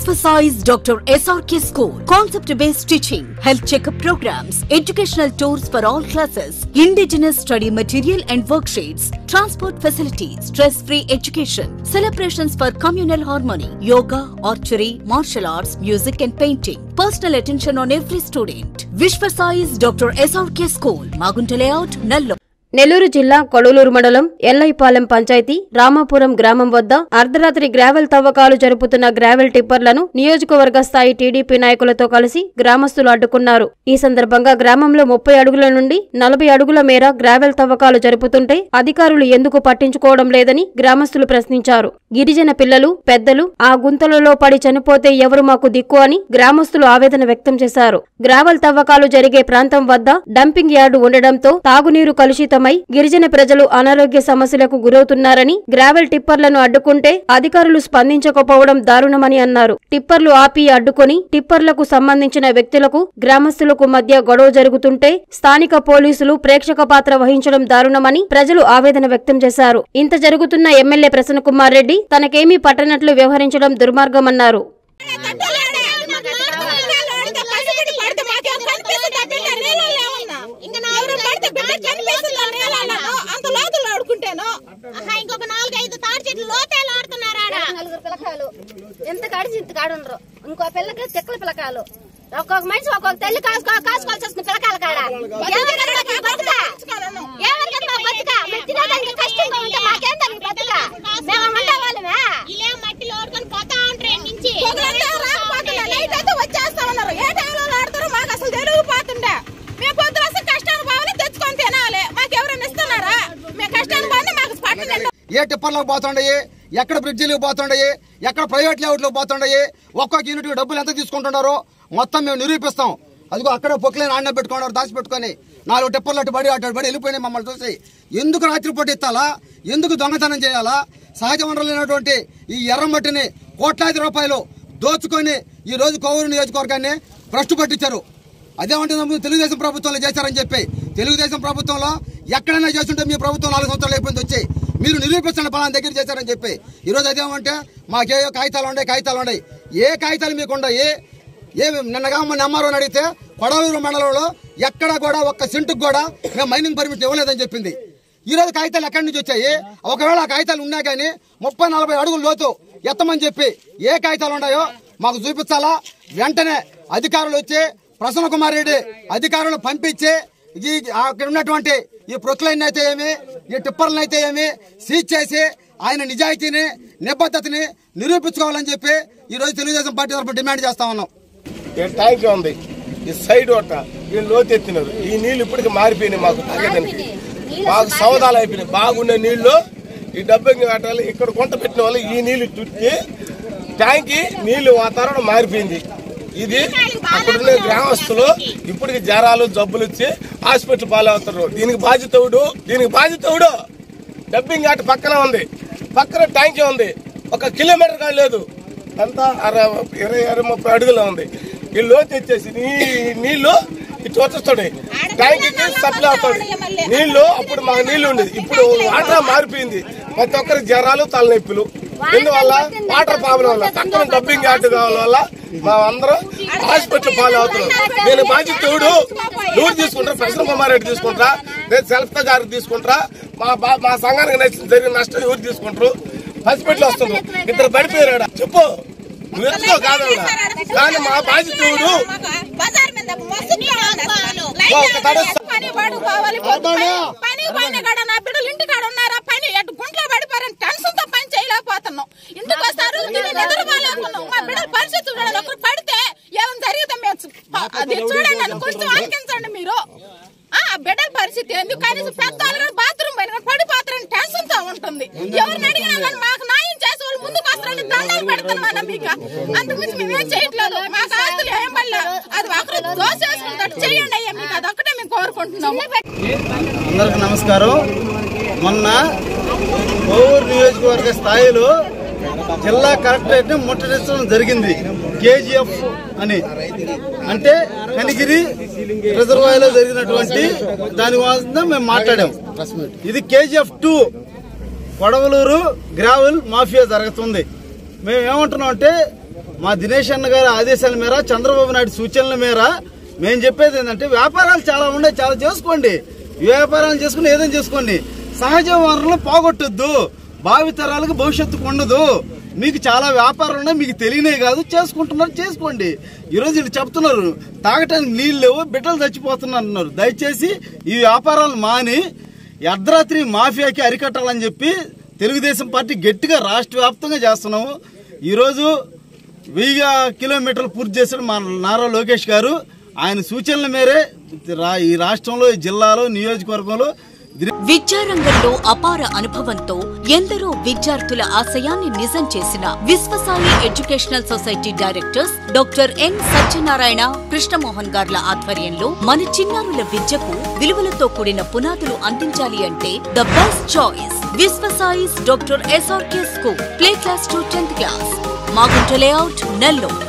Vishwasize Dr. SRK School. Concept based teaching, health checkup programs, educational tours for all classes, indigenous study material and worksheets, transport facilities, stress free education, celebrations for communal harmony, yoga, archery, martial arts, music and painting. Personal attention on every student. Vishwasize Dr. SRK School, Magunta Layout, Nallo. Nellore జిల్లా కొడలూరు మండలం ఎల్లైపాలెం పంచాయతీ రామాపురం గ్రామం వద్ద అర్ధరాత్రి gravel తవ్వకాలు జరుపుతున్న gravel టిప్పర్లను నియోజకవర్గ స్థాయి TDP నాయకులతో కలిసి గ్రామస్తులు అడ్డుకున్నారు ఈ సందర్భంగా గ్రామంలో ముప్పై అడుగుల నుండి నలభై అడుగుల మేర గ్రావెల్ తవ్వకాలు జరుపుతుంటే అధికారులు ఎందుకు పట్టించుకోవడం లేదని గ్రామస్తులు ప్రశ్నించారు గిరిజన పిల్లలు పెద్దలు ఆ గుంతలలో పడి చనిపోతే ఎవరు మాకు దిక్కు అని గ్రామస్తులు ఆవేదన వ్యక్తం చేశారు గ్రావెల్ తవ్వకాలు జరిగే ప్రాంతం వద్ద డంపింగ్ యార్డు ఉండడంతో తాగునీరు కలుషితమై గిరిజన ప్రజలు అనారోగ్య సమస్యలకు గురవుతున్నారని గ్రావెల్ టిప్పర్లను అడ్డుకుంటే అధికారులు స్పందించకపోవడం దారుణమని అన్నారు టిప్పర్లు ఆపి అడ్డుకొని టిప్పర్లకు సంబంధించిన వ్యక్తులకు గ్రామస్తులకు మధ్య గొడవ జరుగుతుంటే స్థానిక పోలీసులు ప్రేక్షక పాత్ర వహించడం దారుణమని ప్రజలు ఆవేదన వ్యక్తం చేశారు ఇంత జరుగుతున్న ఎమ్మెల్యే ప్రసన్న కుమార్ రెడ్డి తనకేమీ పట్టనట్లు వ్యవహరించడం దుర్మార్గమన్నారు ఇంకొక నాలుగైదు తాడి చెట్లు లోతేలు ఆడుతున్నారు ఆడ నలుగురు పిల్లకాయలు ఎంత కాడి ఇంత కాడు ఉండరు ఇంకో పిల్లకి చెక్కల పిల్లకాయలు ఒక్కొక్క మనిషి ఒక్కొక్క తల్లి కాసుకో కాసుకోవాల్సి వస్తుంది పిల్లకాయల కాడ ఎవరికైనా మా బతుక ఎవరికైనా మా బతుక మేము తినేదానికి కష్టంగా ఉంటే మాకేం దానికి బతుక మేము ఉండే వాళ్ళమే ఇలా మట్టిలో ఓడుకొని పోతా ఉంటారు నుంచి నైట్ అయితే వచ్చేస్తా ఉన్నారు ఏ టైంలో ఆడతారో మాకు అసలు తెలియకపోతుండే మేము పొద్దున అసలు కష్టాన్ని బాగా తెచ్చుకొని తినాలి మాకు ఎవరైనా ఇస్తున్నారా మేము కష్టాన్ని బాగా మాకు పట్టలేదు ఏ టిప్పర్లకు పోతుండయి ఎక్కడ బ్రిడ్జిలకు పోతుండయి ఎక్కడ ప్రైవేట్ లేఅవుట్లకు పోతుండయి ఒక్కొక్క యూనిట్ డబ్బులు ఎంత తీసుకుంటున్నారో మొత్తం మేము నిరూపిస్తాం అదిగో అక్కడ పొక్కులేని ఆడిన పెట్టుకున్నారు దాచి పెట్టుకొని నాలుగు టిప్పర్లు అటు బడి అటు బడి వెళ్ళిపోయినాయి మమ్మల్ని చూసి ఎందుకు రాత్రిపూట ఎత్తాలా ఎందుకు దొంగతనం చేయాలా సహజ వనరులైనటువంటి ఈ ఎర్రమట్టిని కోట్లాది రూపాయలు దోచుకొని ఈ రోజు కోవూరు నియోజకవర్గాన్ని భ్రష్టు పట్టించారు అదేమంటుంది తెలుగుదేశం ప్రభుత్వంలో చేశారని చెప్పి తెలుగుదేశం ప్రభుత్వంలో ఎక్కడైనా చేస్తుంటే మీ ప్రభుత్వం నాలుగు సంవత్సరాలు అయిపోయింది వచ్చి మీరు నిరూపించండి పలానా దగ్గర చేశారని చెప్పి ఈరోజు అదేమంటే మాకే కాగితాలు ఉన్నాయి కాగితాలు ఉన్నాయి ఏ కాగితాలు మీకు ఉన్నాయి ఏ నిన్నగా మన ఎంఆర్ఓని అడిగితే కొడలూరు మండలంలో ఎక్కడ కూడా ఒక్క సెంటుకు కూడా మేము మైనింగ్ పర్మిట్ ఇవ్వలేదని చెప్పింది ఈ రోజు కాగితాలు ఎక్కడి నుంచి వచ్చాయి ఒకవేళ ఆ కాగితాలు ఉన్నా కానీ ముప్పై నలభై అడుగుల లోతు ఎత్తమని చెప్పి ఏ కాగితాలు ఉన్నాయో మాకు చూపించాలా వెంటనే అధికారులు వచ్చి ప్రసన్న కుమార్ రెడ్డి అధికారులు పంపించి ఈ అక్కడ ఉన్నటువంటి ఈ ప్రొక్లైన్ అయితే ఏమి ఈ టిప్పర్లను అయితే ఏమి సీజ్ చేసి ఆయన నిజాయితీని నిబద్ధతని నిరూపించుకోవాలని చెప్పి ఈ రోజు తెలుగుదేశం పార్టీ తరఫున డిమాండ్ చేస్తా ఉన్నాం ఈ ట్యాంక్ ఉంది ఈ సైడ్ ఒకట వీళ్ళు లోతెత్తినారు ఈ నీళ్లు ఇప్పటికి మారిపోయినాయి మాకు తాగేదానికి మాకు సౌదాలు అయిపోయినాయి బాగుండే నీళ్లు ఈ డబ్బింగ్ కట్టాలి ఇక్కడ గుంట పెట్టిన వాళ్ళు ఈ నీళ్లు చుట్టి ట్యాంక్ నీళ్లు వాతావరణం మారిపోయింది ఇది అక్కడున్న గ్రామస్తులు ఇప్పటికి జ్వరాలు జబ్బులు వచ్చి హాస్పిటల్ పాలవుతారు దీనికి బాధ్యతవుడు దీనికి బాధ్యతవుడు డబ్బింగ్ ఘాట్ పక్కన ఉంది పక్కన ట్యాంక్ ఉంది ఒక కిలోమీటర్ కాదు లేదు అంతా అర- ఇరవై ఇరవై ముప్పై అడుగులో ఉంది ఈ లోతు తెచ్చేసి నీ నీళ్లు ఇటు వచ్చేస్తాడు ట్యాంక్ కి సప్లై అవుతాడు నీళ్లు అప్పుడు మాకు నీళ్లు ఉండేది ఇప్పుడు వాటర్ మారిపోయింది ప్రతి ఒక్కరికి జ్వరాలు తలనొప్పులు ఎందువల్ల వాటర్ ప్రాబ్లం వల్ల పక్కన డబ్బింగ్ ఘాట్ కావడం వల్ల మా అందరం హాస్పిటల్ పాలు అవుతున్నాం నేను బాధ్యతడు నువ్వు తీసుకుంటా ప్రసన్న కుమార్ రెడ్డి తీసుకుంటా నేను సెల్ఫ్ గారికి తీసుకుంటా మా బా- మా సంఘానికి నచ్చిన జరిగిన నష్టం ఎవరు తీసుకుంటారు హాస్పిటల్ వస్తున్నారు ఇద్దరు పడిపోయారు ఆడ. చెప్పు నువ్వు ఎత్తుకో కాదన్నా కానీ మా బాధ్యతడు బజార్ మీద మస్తు బాగుంది. ఒక తడస్సు. పని పాడు కావాలి పని పని పని కాడ నా బిడ్డలు ఇంటి కాడ ఉన్నారా పని ఎటు గుంట్లో పడిపోయారని టెన్షన్ తో పని చేయలేకపోతున్నాం ఇంటికి వస్తారు తిని నిద్రపోలేకున్నాం మా బిడ్డల పరిస్థితి చూడండి ఒకరు పడితే ఏమైనా జరిగితే మేము చూ- అది చూడండి అని కొంచెం ఆలకించండి మీరు ఆ బిడ్డల పరిస్థితి ఎందుకు కనీసం పెద్దవాళ్ళు కూడా బాత్రూమ్ పైన పడిపోతారని టెన్షన్ తో ఉంటుంది ఎవరిని అడిగినా కానీ మాకు న్యాయం చేసే వాళ్ళు ముందుకు వస్తారని దండాలు పెడుతున్నాం మీకు అందుగురించి మేమేం చేయట్లేదు మాకు ఆస్తులు ఏం పడలే అది ఒకరు దోసేసుకుంటారు చేయండి అయ్యా మీకు అదొక్కటే మేము కోరుకుంటున్నాము అందరికి నమస్కారం మొన్న కోవూరు నియోజకవర్గ స్థాయిలో జిల్లా కలెక్టరేట్ ని ముట్టడించడం జరిగింది కేజీఎఫ్ అని అంటే కనిగిరి రిజర్వాయర్ లో జరిగినటువంటి దాని వల్ల మేము మాట్లాడాం ఇది KGF two Kodavaluru gravel mafia జరుగుతుంది మేము ఏమంటున్నాం అంటే మా దినేష్ అన్న గారి ఆదేశాల మేర చంద్రబాబు నాయుడు సూచనల మేర మేము చెప్పేది ఏంటంటే వ్యాపారాలు చాలా ఉన్నాయి చాలా చేసుకోండి వ్యాపారాలు చేసుకుని ఏదైనా చేసుకోండి సహజ వనరులు పోగొట్టొద్దు భావి తరాలకు భవిష్యత్తుకు ఉండదు మీకు చాలా వ్యాపారాలు ఉన్నాయి మీకు తెలియనే కాదు చేసుకుంటున్నారు చేసుకోండి ఈరోజు వీళ్ళు చెప్తున్నారు తాగటానికి నీళ్ళు లేవు బిడ్డలు చచ్చిపోతున్నారు అన్నారు దయచేసి ఈ వ్యాపారాలు మాని అర్ధరాత్రి మాఫియాకి అరికట్టాలని చెప్పి తెలుగుదేశం పార్టీ గట్టిగా రాష్ట్ర వ్యాప్తంగా చేస్తున్నాము ఈరోజు వెయ్యి కిలోమీటర్లు పూర్తి చేశాడు మా నారా లోకేష్ గారు ఆయన సూచనల మేరే రా- ఈ రాష్ట్రంలో ఈ జిల్లాలో నియోజకవర్గంలో దినే- విద్యారంగంలో అపార అనుభవంతో ఎందరో విద్యార్థుల ఆశయాన్ని నిజం చేసిన Vishwasai educational society directors doctor N Satyanarayana Krishnamohan గార్ల ఆధ్వర్యంలో మన చిన్నారుల విద్యకు విలువలతో కూడిన పునాదులు అందించాలి అంటే the best choice Vishwasai's doctor SRK school play class to tenth class Magunta layout Nellore